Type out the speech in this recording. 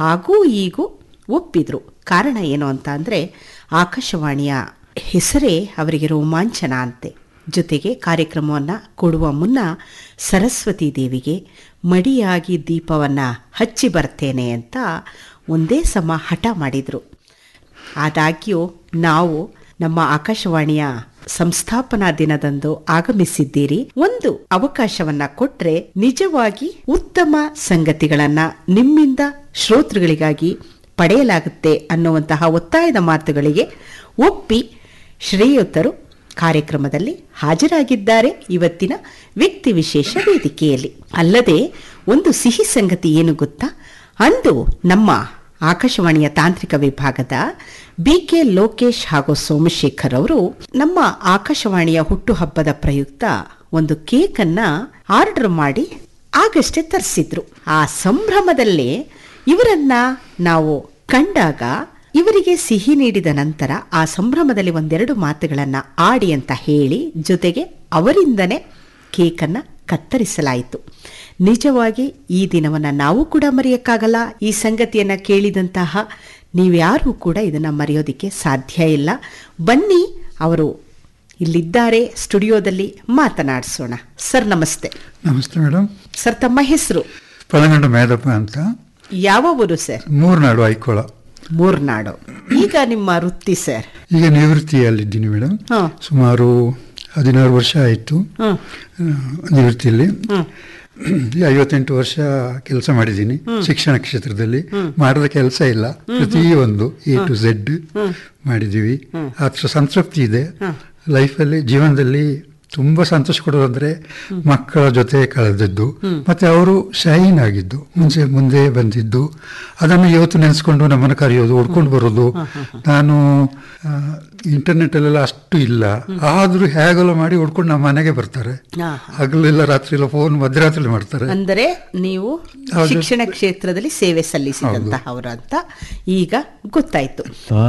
ಹಾಗೂ ಈಗೂ ಒಪ್ಪಿದ್ರು ಕಾರಣ ಏನು ಅಂತ ಅಂದರೆ ಆಕಾಶವಾಣಿಯ ಹೆಸರೇ ಅವರಿಗೆ ರೋಮಾಂಚನ ಅಂತೆ ಜೊತೆಗೆ ಕಾರ್ಯಕ್ರಮವನ್ನು ಕೊಡುವ ಮುನ್ನ ಸರಸ್ವತಿ ದೇವಿಗೆ ಮಡಿಯಾಗಿ ದೀಪವನ್ನು ಹಚ್ಚಿ ಬರ್ತೇನೆ ಅಂತ ಒಂದೇ ಸಮ ಹಠ ಮಾಡಿದರು ಆದಾಗ್ಯೂ ನಾವು ನಮ್ಮ ಆಕಾಶವಾಣಿಯ ಸಂಸ್ಥಾಪನಾ ದಿನದಂದು ಆಗಮಿಸಿದ್ದೀರಿ ಒಂದು ಅವಕಾಶವನ್ನ ಕೊಟ್ರೆ ನಿಜವಾಗಿ ಉತ್ತಮ ಸಂಗತಿಗಳನ್ನ ನಿಮ್ಮಿಂದ ಶ್ರೋತೃಗಳಿಗಾಗಿ ಪಡೆಯಲಾಗುತ್ತೆ ಅನ್ನುವಂತಹ ಒತ್ತಾಯದ ಮಾತುಗಳಿಗೆ ಒಪ್ಪಿ ಶ್ರೇಯೋತರು ಕಾರ್ಯಕ್ರಮದಲ್ಲಿ ಹಾಜರಾಗಿದ್ದಾರೆ ಇವತ್ತಿನ ವ್ಯಕ್ತಿ ವಿಶೇಷ ವೇದಿಕೆಯಲ್ಲಿ ಅಲ್ಲದೆ ಒಂದು ಸಿಹಿ ಸಂಗತಿ ಏನು ಗೊತ್ತಾ ಅಂದು ನಮ್ಮ ಆಕಾಶವಾಣಿಯ ತಾಂತ್ರಿಕ ವಿಭಾಗದ ಬಿ ಕೆ ಲೋಕೇಶ್ ಹಾಗೂ ಸೋಮಶೇಖರ್ ಅವರು ನಮ್ಮ ಆಕಾಶವಾಣಿಯ ಹುಟ್ಟುಹಬ್ಬದ ಪ್ರಯುಕ್ತ ಒಂದು ಕೇಕ್ ಅನ್ನ ಆರ್ಡರ್ ಮಾಡಿ ಆಗಷ್ಟೇ ತರಿಸಿದ್ರು ಆ ಸಂಭ್ರಮದಲ್ಲೇ ಇವರನ್ನ ನಾವು ಕಂಡಾಗ ಇವರಿಗೆ ಸಿಹಿ ನೀಡಿದ ನಂತರ ಆ ಸಂಭ್ರಮದಲ್ಲಿ ಒಂದೆರಡು ಮಾತುಗಳನ್ನ ಆಡಿ ಅಂತ ಹೇಳಿ ಜೊತೆಗೆ ಅವರಿಂದನೇ ಕೇಕನ್ನ ಕತ್ತರಿಸಲಾಯಿತು ನಿಜವಾಗಿ ಈ ದಿನವನ್ನು ನಾವು ಕೂಡ ಮರೆಯಕ್ಕಾಗಲ್ಲ ಈ ಸಂಗತಿಯನ್ನು ಕೇಳಿದಂತಹ ನೀವ್ಯಾರೂ ಕೂಡ ಇದನ್ನು ಮರೆಯೋದಕ್ಕೆ ಸಾಧ್ಯ ಇಲ್ಲ ಬನ್ನಿ ಅವರು ಇಲ್ಲಿದ್ದಾರೆ ಸ್ಟುಡಿಯೋದಲ್ಲಿ ಮಾತನಾಡಿಸೋಣ ಸರ್ ನಮಸ್ತೆ ನಮಸ್ತೆ ಮೇಡಮ್ ಸರ್ ತಮ್ಮ ಹೆಸರು ಪಳಗಂಡ ಮೇದಪ್ಪ ಅಂತ ಯಾವ ಊರು ಸರ್ ಮೂರ್ನಾಡು ಐಕೋಳ ಮೂರ್ನಾಡು ಈಗ ನಿಮ್ಮ ವೃತ್ತಿ ಸರ್ ಈಗ ನಿವೃತ್ತಿಯಲ್ಲಿದ್ದೀನಿ ಮೇಡಮ್ ಹಾಂ ಸುಮಾರು ಹದಿನಾರು ವರ್ಷ ಆಯಿತು ಹ್ಮ್ ನಿವೃತ್ತಿಯಲ್ಲಿ ಹ್ಮ್ ಈ ಐವತ್ತೆಂಟು ವರ್ಷ ಕೆಲಸ ಮಾಡಿದ್ದೀನಿ ಶಿಕ್ಷಣ ಕ್ಷೇತ್ರದಲ್ಲಿ ಮಾಡದ ಕೆಲಸ ಇಲ್ಲ ಪ್ರತಿಯೊಂದು ಎ ಟು ಝೆಡ್ ಮಾಡಿದ್ದೀವಿ ಅದ್ರ ಸಂತೃಪ್ತಿ ಇದೆ ಲೈಫಲ್ಲಿ ಜೀವನದಲ್ಲಿ ತುಂಬ ಸಂತೋಷ ಕೊಡೋದಂದ್ರೆ ಮಕ್ಕಳ ಜೊತೆ ಕಳೆದದ್ದು ಮತ್ತೆ ಅವರು ಶೈನ್ ಆಗಿದ್ದು ಮುಂಚೆ ಮುಂದೆ ಬಂದಿದ್ದು ಅದನ್ನು ಇವತ್ತು ನೆನೆಸ್ಕೊಂಡು ನಮ್ಮನ್ನು ಕರೆಯೋದು ಹೊಡ್ಕೊಂಡು ಬರೋದು ನಾನು ಇಂಟರ್ನೆಟ್ ಅಲ್ಲೆಲ್ಲ ಅಷ್ಟು ಇಲ್ಲ ಆದ್ರೂ ಹೇಗೆಲ್ಲ ಮಾಡಿ ಹೊಡ್ಕೊಂಡು ನಮ್ಮ ಮನೆಗೆ ಬರ್ತಾರೆ ಹಾ. ಹಗಲೆಲ್ಲ ರಾತ್ರಿ ಎಲ್ಲ ಫೋನ್ ಮಧ್ಯರಾತ್ರಿ ಮಾಡ್ತಾರೆ ಅಂದರೆ ನೀವು ಹೌದು. ಶಿಕ್ಷಣ ಕ್ಷೇತ್ರದಲ್ಲಿ ಸೇವೆ ಸಲ್ಲಿಸಿದಂತಹವರು ಅಂತ ಈಗ ಗೊತ್ತಾಯ್ತು